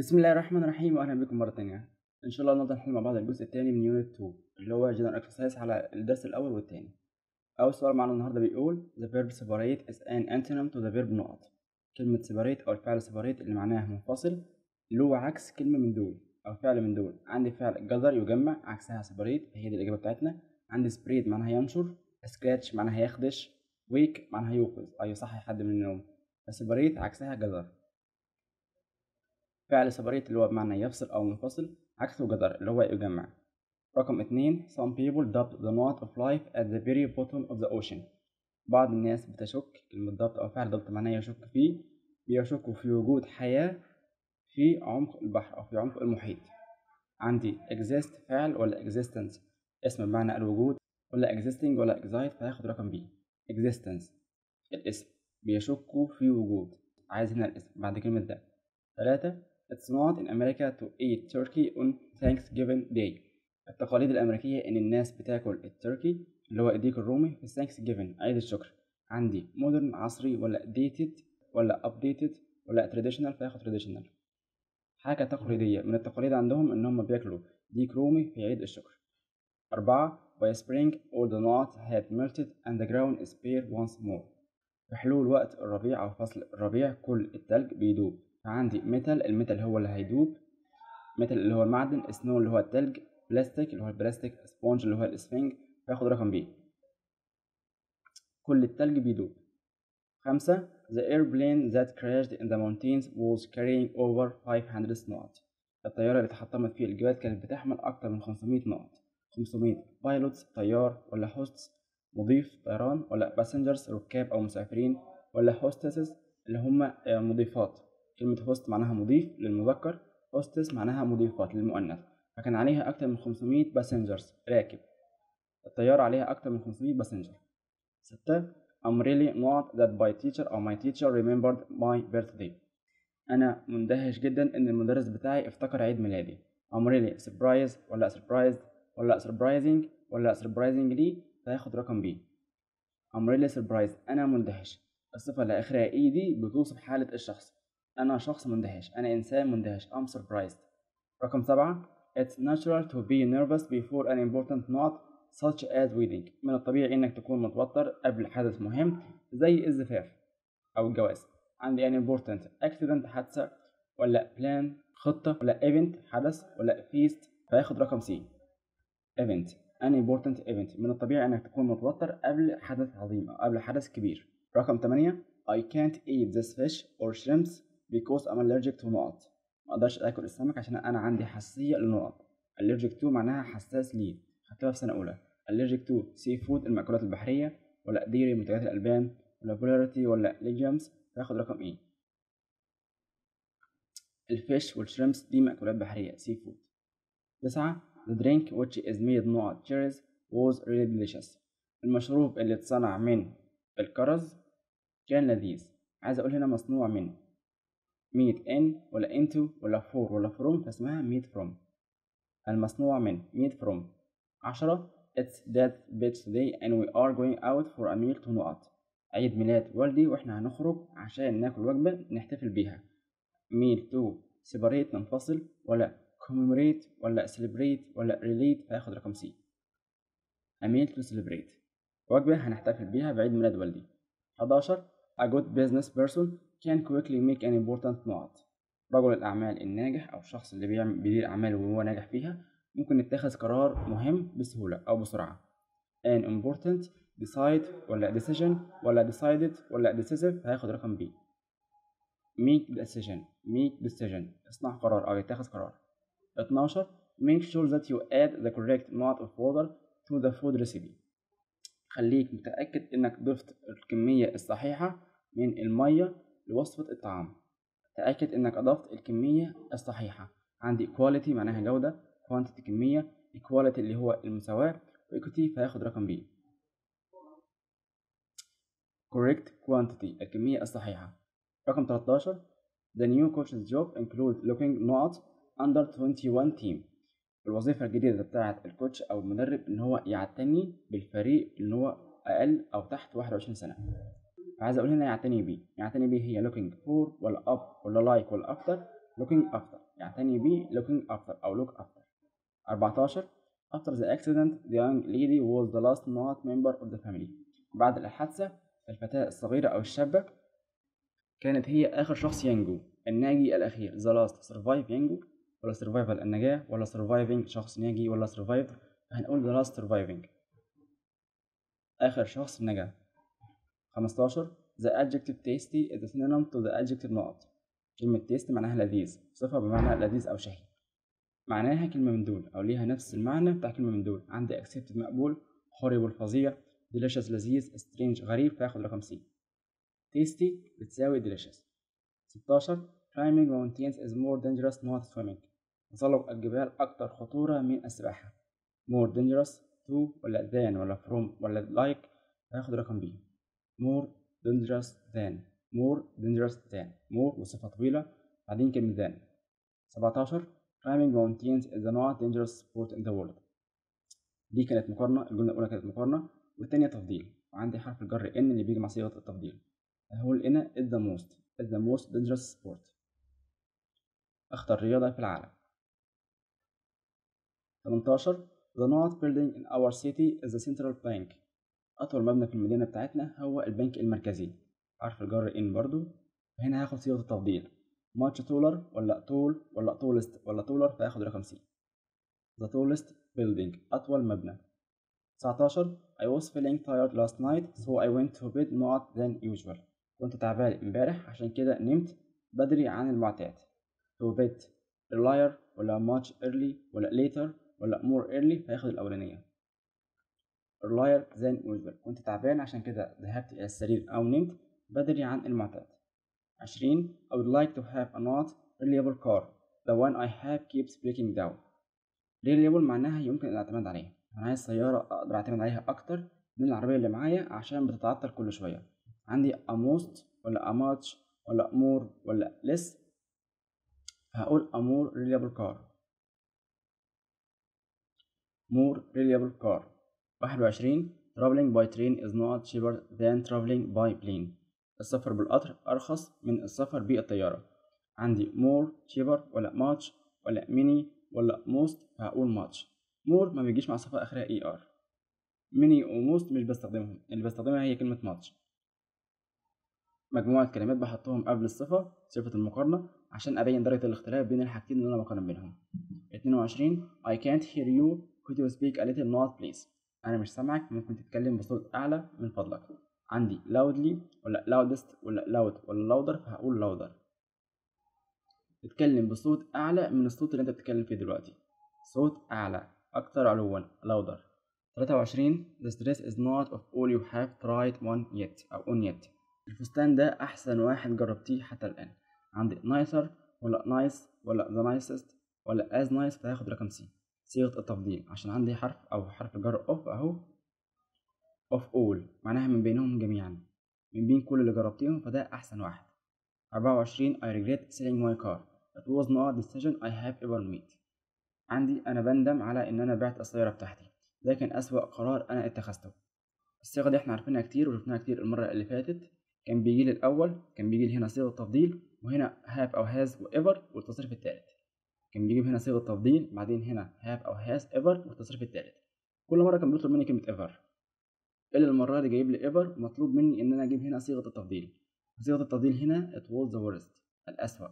بسم الله الرحمن الرحيم واهلا بكم مره تانية ان شاء الله نقدر نحل مع بعض الجزء الثاني من يونت 2 اللي هو جنرال اكسرسايز على الدرس الاول والثاني اول سؤال معنا النهارده بيقول the verb separate is an antonym to the verb نقط كلمه separate او الفعل separate اللي معناها منفصل له عكس كلمه من دول او فعل من دول عندي فعل جذر يجمع عكسها separate هي دي الاجابه بتاعتنا عندي spread معناها ينشر scratch معناها يخدش wake معناها يوقظ او يصحي حد من النوم فسيبريت عكسها جذر فعل سيبريت اللي هو بمعنى يفصل أو منفصل عكسه جذر اللي هو يجمع رقم اتنين some people doubt the knot of life at the very bottom of the ocean بعض الناس بتشك كلمة ضبط أو فعل ضبط معناه يشك فيه بيشكوا في وجود حياة في عمق البحر أو في عمق المحيط عندي exist فعل ولا existence اسم بمعنى الوجود ولا existing ولا excite فهاخد رقم بي existence الاسم بيشكوا في وجود عايز هنا الاسم بعد كلمة ده ثلاثة It's not in America to eat turkey on Thanksgiving Day التقاليد الأمريكية إن الناس بتاكل التركي اللي هو الديك الرومي في Thanksgiving عيد الشكر عندي modern عصري ولا dated ولا updated ولا traditional فياخد traditional حاجة تقليدية من التقاليد عندهم إن هم بياكلوا ديك رومي في عيد الشكر أربعة by spring all the nuts had melted and the ground is bare once more في حلول وقت الربيع أو فصل الربيع كل التلج بيدوب فعندي ميتال الميتال هو اللي هيدوب ميتال اللي هو المعدن سنو اللي هو التلج بلاستيك اللي هو البلاستيك سبونج اللي هو الاسفنج فياخد رقم بي كل التلج بيدوب خمسة The airplane that crashed in the mountains was carrying over 500 نقط الطيارة اللي تحطمت في الجبال كانت بتحمل أكتر من 500 نقط 500 بايلوتس طيار ولا هوستس مضيف طيران ولا باسنجرز ركاب أو مسافرين ولا هوستسز اللي هم مضيفات كلمة هوست معناها مضيف للمذكر هوستس معناها مضيفات للمؤنث فكان عليها أكتر من 500 باسنجرز راكب الطيارة عليها أكتر من 500 باسنجر ستة I'm really not that my teacher or my teacher remembered my birthday أنا مندهش جدا إن المدرس بتاعي افتكر عيد ميلادي I'm really surprised ولا surprised ولا surprising ولا surprisingly فهاخد رقم B I'm really surprised أنا مندهش الصفة اللي آخرها إي دي بتوصف حالة الشخص أنا شخص مندهش أنا إنسان مندهش I'm surprised رقم سبعة It's natural to be nervous before an important note such as wedding من الطبيعي إنك تكون متوتر قبل حدث مهم زي الزفاف أو الجواز عندي an important accident حادثة ولا plan خطة ولا event حدث ولا feast فياخد رقم C event an important event من الطبيعي إنك تكون متوتر قبل حدث عظيم أو قبل حدث كبير رقم 8 I can't eat this fish or shrimps because I'm allergic to نقط ما اقدرش اكل السمك عشان انا عندي حساسيه للنقط allergic to معناها حساس ليه خدتها في سنه اولى allergic to sea food المأكولات البحريه ولا dairy منتجات الالبان ولا polarity ولا legumes تاخد رقم ايه الفيش والشريمس دي مأكولات بحريه sea food تسعة the drink which is made نقط cherries was really delicious المشروب اللي اتصنع من الكرز كان لذيذ عايز اقول هنا مصنوع من ميت ان ولا into ولا فور ولا from فاسمها ميت from المصنوع من ميت from عشرة It's that bitch today and we are going out for a meal to نقط عيد ميلاد والدي واحنا هنخرج عشان ناكل وجبة نحتفل بيها meal to separate ننفصل ولا commemorate ولا celebrate ولا relate فياخد رقم سي a meal to celebrate وجبة هنحتفل بيها بعيد ميلاد والدي 11 A good business person can quickly make an important نقط رجل الأعمال الناجح أو الشخص اللي بيعمل بيدير أعماله وهو ناجح فيها ممكن يتخذ قرار مهم بسهولة أو بسرعة an important decide ولا decision ولا decided ولا decisive هياخد رقم B make decision make decision اصنع قرار أو يتخذ قرار 12 make sure that you add the correct amount of water to the food recipe خليك متأكد إنك ضفت الكمية الصحيحة من المية لوصفة الطعام تأكد إنك أضفت الكمية الصحيحة عندي quality معناها جودة quantity كمية equality اللي هو المساواة equity فياخد رقم B correct quantity الكمية الصحيحة رقم 13 The new coach's job include looking not under 21 team الوظيفة الجديدة بتاعة الكوتش أو المدرب إن هو يعتني بالفريق إن هو أقل أو تحت 21 سنة فعايز أقول هنا يعتني بيه يعتني بيه هي looking for ولا up ولا like ولا after looking after يعتني بيه looking after أو look after 14 after the accident the young lady was the last not member of the family بعد الحادثة الفتاة الصغيرة أو الشابة كانت هي آخر شخص ينجو الناجي الأخير the last survive ينجو ولا survival النجاة ولا surviving شخص ناجي ولا survived هنقول the last surviving آخر شخص نجا 15 the adjective tasty is a synonym to the adjective not كلمة tasty معناها لذيذ صفة بمعنى لذيذ أو شهي معناها كلمة من دول أو ليها نفس المعنى بتاع كلمة من دول عندي accepted مقبول horrible فظيع delicious لذيذ strange غريب فياخد رقم سي tasty بتساوي delicious 16 climbing mountains is more dangerous not swimming تسلق الجبال أكثر خطورة من السباحة more dangerous to ولا than ولا from ولا like هياخد رقم B more dangerous than more dangerous than more وصفة طويلة بعدين كلمة than 17 climbing mountains is a not dangerous sport in the world دي كانت مقارنة الجملة الأولى كانت مقارنة والتانية تفضيل وعندي حرف الجر ان اللي بيجي مع صيغة التفضيل هقول هنا is the most is the most dangerous sport أخطر رياضة في العالم 18 The not building in our city is the central bank أطول مبنى في المدينة بتاعتنا هو البنك المركزي حرف الجر ان برضو هنا هاخد صيغة التفضيل much taller ولا tall ولا tallest ولا taller فهاخد رقم سي The tallest building أطول مبنى 19 I was feeling tired last night so I went to bed not than usual كنت تعبان امبارح عشان كده نمت بدري عن المعتاد to bed earlier ولا much early ولا later ولا more early فياخد الأولانية earlier than usual كنت تعبان عشان كده ذهبت إلى السرير أو نمت بدري عن المعتاد 20 I would like to have a not reliable car the one I have keeps breaking down reliable معناها يمكن الاعتماد عليها أنا عايز سيارة أقدر أعتمد عليها أكتر من العربية اللي معايا عشان بتتعطل كل شوية عندي a most ولا a much ولا more ولا less هقول a more reliable car more reliable car 21 traveling by train is not cheaper than traveling by plane السفر بالقطر أرخص من السفر بالطيارة عندي more cheaper ولا much ولا many ولا most فهقول much more ما بيجيش مع صفة آخرها er many و most مش بستخدمهم اللي بستخدمها هي كلمة much مجموعة كلمات بحطهم قبل الصفة صفة المقارنة عشان أبين درجة الاختلاف بين الحاجتين اللي أنا بقارن بينهم 22 I can't hear you could you speak a little not please أنا مش سامعك ممكن تتكلم بصوت أعلى من فضلك عندي loudly ولا loudest ولا loud ولا louder فهقول louder اتكلم بصوت أعلى من الصوت اللي أنت بتتكلم فيه دلوقتي صوت أعلى أكتر علوا louder 23 The dress is not of all you have tried one yet أو on yet الفستان ده أحسن واحد جربتيه حتى الآن عندي nicer ولا nice ولا the nicest ولا as nice فهاخد رقم سي صيغة التفضيل عشان عندي حرف أو حرف الجر of أهو of all معناها من بينهم جميعا من بين كل اللي جربتيهم فده أحسن واحد 24 I regret selling my car it was not a decision I have ever made عندي أنا بندم على إن أنا بعت السيارة بتاعتي ده كان أسوأ قرار أنا اتخذته الصيغة دي احنا عارفينها كتير وشفناها كتير المرة اللي فاتت كان بيجي لي الأول كان بيجي لي هنا صيغة تفضيل وهنا have أو has و ever والتصريف التالت كان بيجيب هنا صيغة تفضيل بعدين هنا have أو has ever والتصريف التالت كل مرة كان بيطلب مني كلمة ever إلا المرة دي جايب لي ever مطلوب مني إن أنا أجيب هنا صيغة التفضيل صيغة التفضيل هنا it was the worst الأسوأ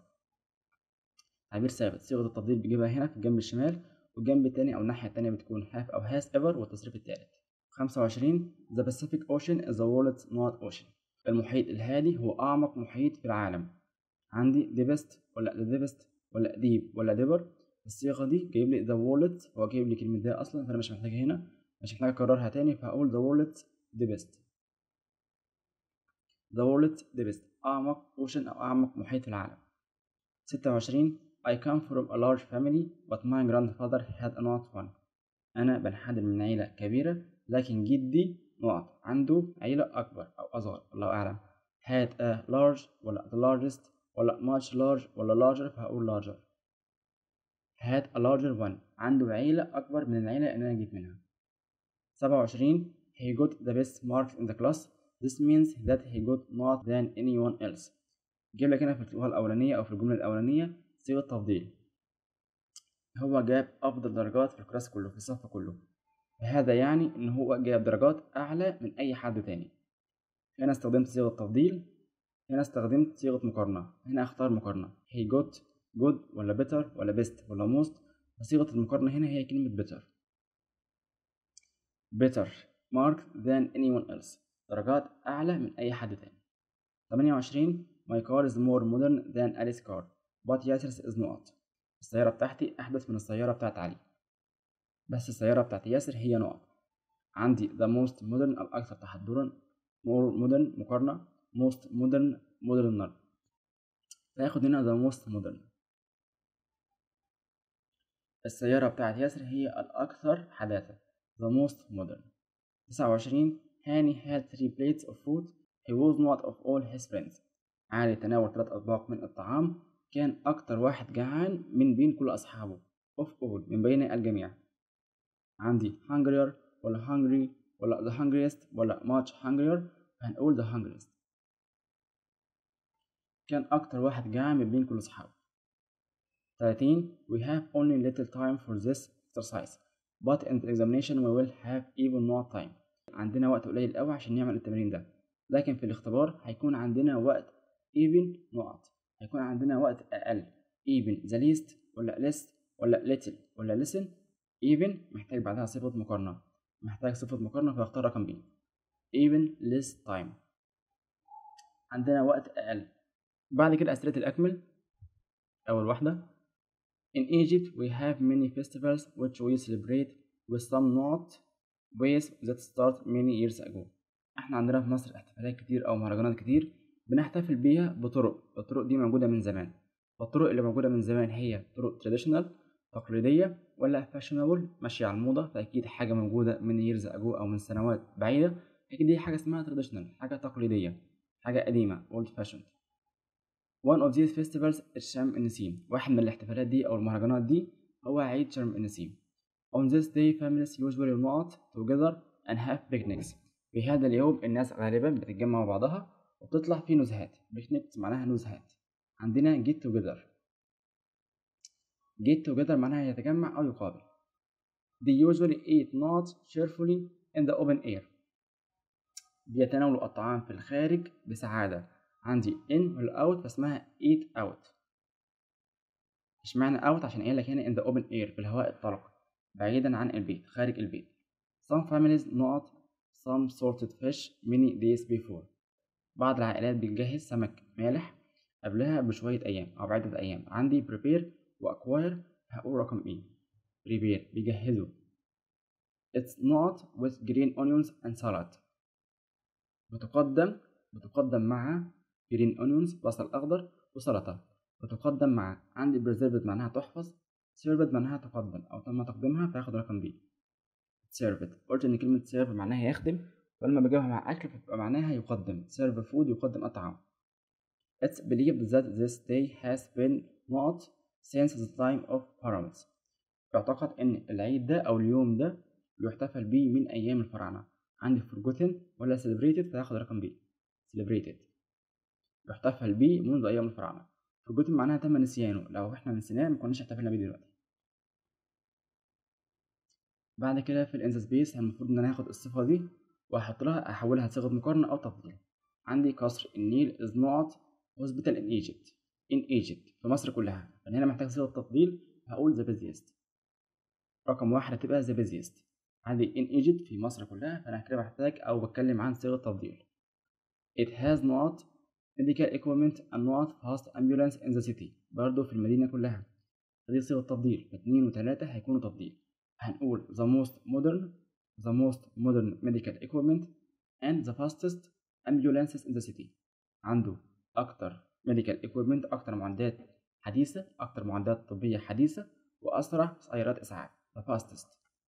تعبير ثابت صيغة التفضيل بيجيبها هنا في الجنب الشمال والجنب التاني أو الناحية التانية بتكون have أو has ever والتصريف التالت 25 The Pacific Ocean is the world's not ocean المحيط الهادي هو أعمق محيط في العالم عندي deepest ولا the deepest ولا deep ولا deeper الصيغة دي جايب لي the world's هو جايب لي كلمة ده أصلا فأنا مش محتاجها هنا مش محتاج أكررها تاني فهقول the world's deepest the world's deepest أعمق ocean أو أعمق محيط في العالم 26 I come from a large family but my grandfather had not one أنا بنحدر من عيلة كبيرة لكن جدي نقط عنده عيلة أكبر أو أصغر الله أعلم had a large ولا the largest ولا much large ولا larger فهقول larger had a larger one عنده عيلة أكبر من العيلة اللي أنا جيت منها 27 he got the best marks in the class this means that he got more than anyone else جيب لك هنا في اللغة الأولانية أو في الجملة الأولانية صيغة تفضيل هو جاب أفضل درجات في الكلاس كله في الصف كله هذا يعني إن هو جاب درجات أعلى من أي حد تاني هنا استخدمت صيغة تفضيل هنا استخدمت صيغة مقارنة هنا اختار مقارنة he got good ولا better ولا best ولا most فصيغة المقارنة هنا هي كلمة better better marked than anyone else درجات أعلى من أي حد تاني 28 my car is more modern than Alice's car but Yasser's is not السيارة بتاعتي أحدث من السيارة بتاعت علي بس السيارة بتاعت ياسر هي نقط عندي the most modern الأكثر تحضرا more modern مقارنة most modern moderner فياخد هنا the most modern السيارة بتاعت ياسر هي الأكثر حداثة the most modern 29 هاني had three plates of food he was not of all his friends علي تناول ثلاث أطباق من الطعام كان أكتر واحد جعان من بين كل أصحابه of all من بين الجميع عندي hungrier ولا hungry ولا the hungriest ولا much hungrier هنقول the hungriest كان أكتر واحد جعان من بين كل أصحابه 30 we have only little time for this exercise but in the examination we will have even more time عندنا وقت قليل قوي عشان نعمل التمرين ده لكن في الاختبار هيكون عندنا وقت even نقط هيكون عندنا وقت أقل even the least ولا less ولا little ولا listen even محتاج بعدها صفة مقارنة محتاج صفة مقارنة فاختار رقم B even less time عندنا وقت أقل بعد كده أسئلة الأكمل أول واحدة In Egypt we have many festivals which we celebrate with some not ways that start many years ago احنا عندنا في مصر احتفالات كتير أو مهرجانات كتير بنحتفل بيها بطرق الطرق دي موجودة من زمان فالطرق اللي موجودة من زمان هي طرق traditional تقليدية ولا fashionable ماشية على الموضة فأكيد حاجة موجودة من years ago أو من سنوات بعيدة أكيد دي حاجة اسمها traditional حاجة تقليدية حاجة قديمة old fashioned One of these festivals is شرم النسيم واحد من الاحتفالات دي أو المهرجانات دي هو عيد شرم النسيم On this day families usually not together and have picnics في هذا اليوم الناس غالبا بتتجمع مع بعضها وبتطلع في نزهات picnics معناها نزهات عندنا get together get together معناها يتجمع أو يقابل They usually eat not cheerfully in the open air بيتناولوا الطعام في الخارج بسعادة عندي in ولا out فاسمها eat out اشمعنى out عشان قايل لك هنا in the open air في الهواء الطلق بعيدا عن البيت خارج البيت some families not some salted fish many days before بعض العائلات بتجهز سمك مالح قبلها بشوية أيام أو بعدة أيام عندي prepare و acquire هقول رقم إيه prepare بيجهزوا it's not with green onions and salad بتقدم بتقدم مع green onions بصل أخضر وسلطة بتقدم مع عندي preserved معناها تحفظ served معناها تقدم أو تم تقديمها فياخد رقم بي served قلت إن كلمة serve معناها يخدم ولما بجيبها مع أكل بتبقى معناها يقدم serve food يقدم الطعام It's believed that this day has been not since the time of pyramids يعتقد إن العيد ده أو اليوم ده بيحتفل بيه من أيام الفراعنة عندي forgotten ولا celebrated فياخد رقم بي celebrated يحتفل بيه منذ أيام الفراعنة forgotten معناها تم نسيانه لو احنا نسيناه مكناش احتفلنا بيه دلوقتي بعد كده في الانزا سبيس المفروض ان انا هاخد الصفة دي واحط لها احولها لصيغة مقارنة او تفضيل عندي قصر النيل is not hospital in Egypt in Egypt في مصر كلها فانا هنا محتاج صيغة تفضيل هقول the busiest رقم واحد هتبقى the busiest عندي in Egypt في مصر كلها فانا كده بحتاج او بتكلم عن صيغة تفضيل it has not medical equipment and not fast ambulance in the city برضه في المدينة كلها فدي صيغة تفضيل فاتنين وتلاتة هيكونوا تفضيل هنقول the most modern the most modern medical equipment and the fastest ambulances in the city عنده أكتر medical equipment أكتر معدات حديثة أكتر معدات طبية حديثة وأسرع سيارات إسعاف the fastest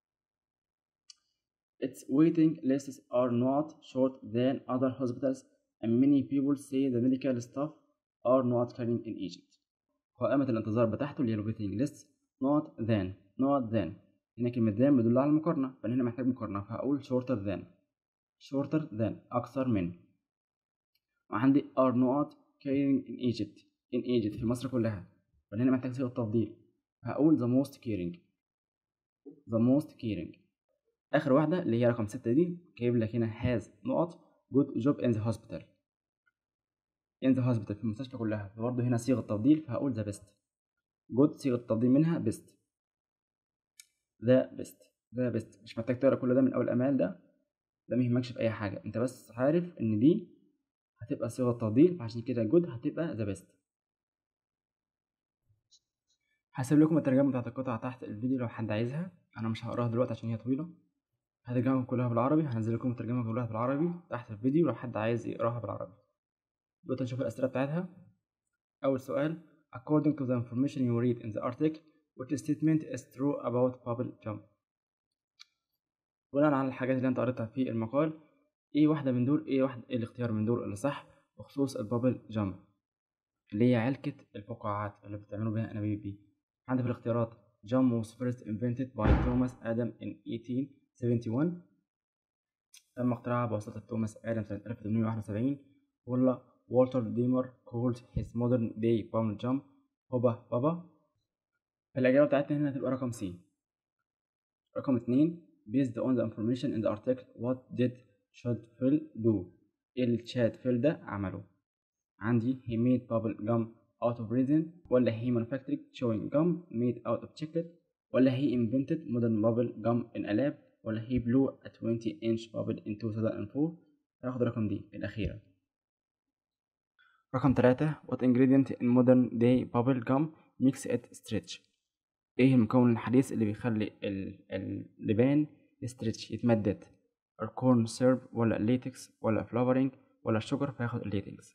its waiting lists are not short than other hospitals and many people say the medical staff are not caring in Egypt قائمة الانتظار بتاعته اللي هي waiting list not than not than هنا كلمة than بتدل على المقارنة فأنا هنا محتاج مقارنة فهقول shorter than shorter than أكثر من وعندي are not caring in Egypt in Egypt في مصر كلها فأنا هنا محتاج صيغة تفضيل هقول the most caring the most caring آخر واحدة اللي هي رقم ستة دي جايب لك هنا has نقط good job in the hospital in the hospital في المستشفى كلها فبرضه هنا صيغة تفضيل فهقول the best good صيغة تفضيل منها best the best the best مش محتاج تقرا كل ده من أول أمال ده ده ميهمكش في أي حاجة أنت بس عارف إن دي هتبقى صيغة تفضيل فعشان كده good هتبقى the best هسيب لكم الترجمة بتاعت القطعة تحت الفيديو لو حد عايزها أنا مش هقراها دلوقتي عشان هي طويلة هترجمهم كلها بالعربي هنزل لكم الترجمة كلها بالعربي تحت الفيديو لو حد عايز يقراها بالعربي دلوقتي نشوف الأسئلة بتاعتها أول سؤال according to the information you read in the article which statement is true about bubble jump بناء على الحاجات اللي انت قريتها في المقال ايه واحدة من دول ايه واحد ايه الاختيار من دول اللي صح بخصوص البابل جامب اللي هي علكة الفقاعات اللي بتعملوا بيها انابيب دي عندي في الاختيارات jump was first invented by Thomas Adam in 1871 تم اختراعها بواسطة توماس آدم سنة 1871 ولا والتر ديمر called his modern day bubble jump هوبا بابا الإجابة بتاعتنا هنا هتبقى رقم سي رقم اتنين based on the information in the article what did Shadfield do ايه اللي شادفيل ده عمله عندي he made bubble gum out of resin ولا he manufactured chewing gum made out of chocolate ولا he invented modern bubble gum in a lab ولا he blew a 20 inch bubble in 2004 هاخد رقم دي الأخيرة رقم تلاتة what ingredient in modern day bubble gum makes it stretch ايه المكون الحديث اللي بيخلي اللبان يستريتش يتمدد الكورن سيرب ولا الليتكس ولا فلافرينج ولا الشجر فياخد الليتكس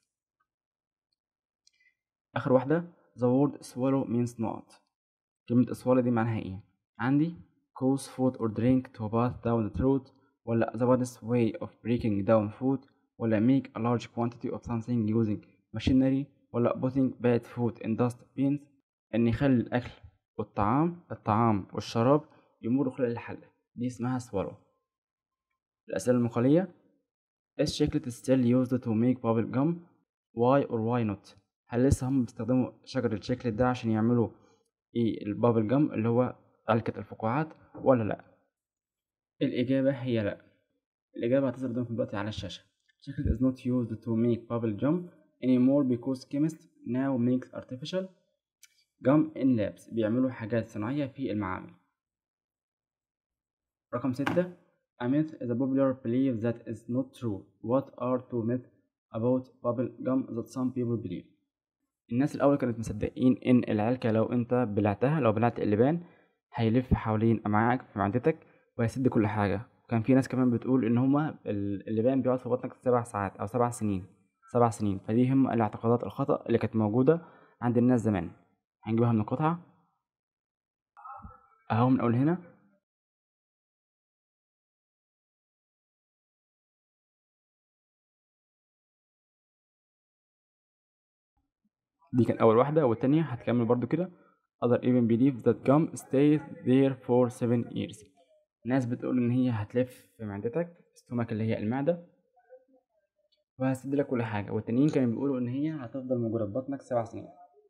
اخر واحدة the word swallow means not كلمة swallow دي معناها ايه عندي cause food or drink to pass down the throat ولا the body's way of breaking down food ولا make a large quantity of something using machinery ولا putting bad food in dust bins ان يخلي الاكل والطعام الطعام والشراب يمروا خلال الحلة دي اسمها swallow الأسئلة المقالية Is chocolate still used to make bubble gum? Why or why not? هل لسه هم بيستخدموا شجر الشوكليت ده عشان يعملوا ايه البابل جم اللي هو علكة الفقاعات ولا لأ؟ الإجابة هي لأ الإجابة هتظهر قدامكم دلوقتي على الشاشة Chocolate is not used to make bubble gum anymore because chemists now makes artificial gum in labs بيعملوا حاجات صناعية في المعامل رقم ستة A myth is a popular belief that is not true. What are two myths about bubble gum that some people believe? الناس الأول كانت مصدقين إن العلكة لو أنت بلعتها لو بلعت اللبان هيلف حوالين أمعائك في معدتك وهيسد كل حاجة كان في ناس كمان بتقول إن هما اللبان بيقعد في بطنك سبع ساعات أو سبع سنين سبع سنين فدي هم الاعتقادات الخطأ اللي كانت موجودة عند الناس زمان هنجيبها من القطعة أهو من أول هنا دي كان أول واحدة والتانية هتكمل برضو كده other even believe that gum stays there for seven years ناس بتقول إن هي هتلف في معدتك ستومك اللي هي المعدة وهتسد لك كل حاجة والتانيين كانوا بيقولوا إن هي هتفضل موجودة في بطنك سبع سنين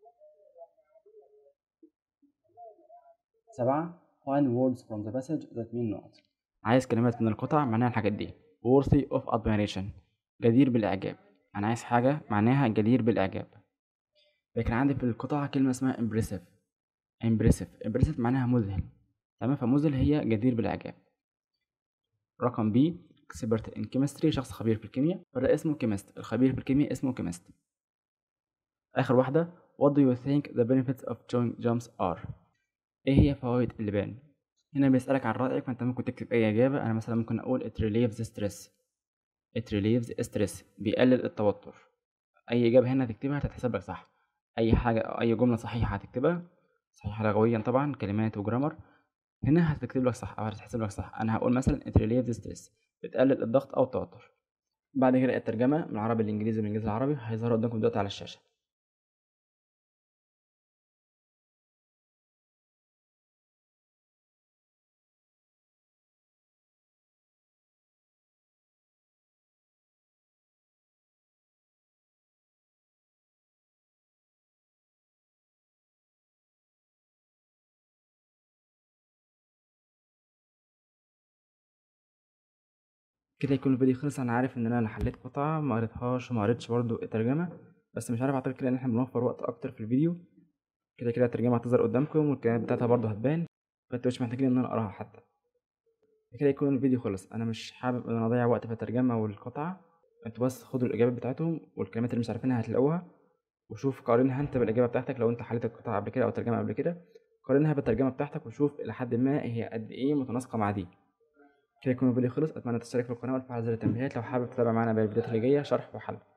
سبعة find words from the passage that mean not عايز كلمات من القطع معناها الحاجات دي worthy of admiration جدير بالإعجاب أنا عايز حاجة معناها جدير بالإعجاب لكن عندي في القطعة كلمة اسمها impressive impressive impressive معناها مذهل تمام فمذهل هي جدير بالإعجاب رقم بي expert in chemistry شخص خبير في الكيمياء فده اسمه chemist الخبير في الكيمياء اسمه chemist آخر واحدة what do you think the benefits of chewing gums are ايه هي فوائد اللبان هنا بيسألك عن رأيك فانت ممكن تكتب اي إجابة أنا مثلا ممكن أقول it relieves stress it relieves stress بيقلل التوتر أي إجابة هنا هتكتبها هتتحسب لك صح اي حاجه أو اي جمله صحيحه هتكتبها صحيحه لغويا طبعا كلمات وجرامر هنا هتكتب لك صح او هتحسب لك صح انا هقول مثلا it relieves stress بتقلل الضغط او التوتر بعد كده الترجمه من العربي للانجليزي من الانجليزي العربي هيظهر قدامكم دلوقتي على الشاشه كده يكون الفيديو خلص انا عارف ان انا حليت قطعة ما قريتهاش وما قريتش برضو الترجمة بس مش عارف اعتقد كده ان احنا بنوفر وقت اكتر في الفيديو كده كده الترجمة هتظهر قدامكم والكلمات بتاعتها برضو هتبان فانتوا مش محتاجين ان انا اقراها حتى كده يكون الفيديو خلص انا مش حابب ان انا اضيع وقت في الترجمة والقطعة انتوا بس خدوا الاجابات بتاعتهم والكلمات اللي مش عارفينها هتلاقوها وشوف قارنها انت بالاجابة بتاعتك لو انت حليت القطعة قبل كده او الترجمة قبل كده قارنها بالترجمة بتاعتك وشوف الى حد ما هي قد ايه متناسقة مع دي كده يكون الفيديو خلص اتمنى تشترك في القناه وتفعل زر التنبيهات لو حابب تتابع معانا باقي الفيديوهات اللي جايه شرح وحل